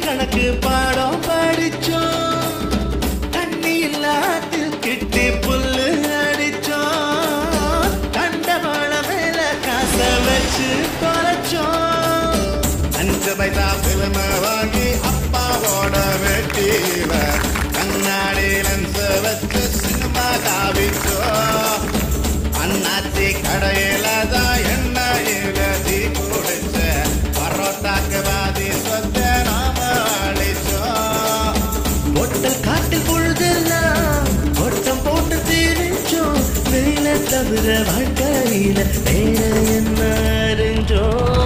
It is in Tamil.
கணக்கு பாடம் படிச்சோம் தண்ணி இல்லாத்தில் கிட்டி புல்லு அடிச்சோம் கண்டவாள மேல காச வச்சு தொலைச்சோம் அஞ்சு பைசா பிலிம வாங்கி அப்பாவோட வெட்டியில கண்ணாடி லென்ஸ் வச்சு சினிமா காவிச்சோ அண்ணாச்சி கடையில தான் எண்ணெயில தீ குடிச்ச பரோட்டாக்கு பாதி சொத்த நாம அழிச்சோம் பொட்டல் காட்டில் பொழுதெல்லாம் ஒட்டம் போட்டு தீரிச்சோம் வெயில தவிர வாழ்க்கையில வேற என்ன அறிஞ்சோம்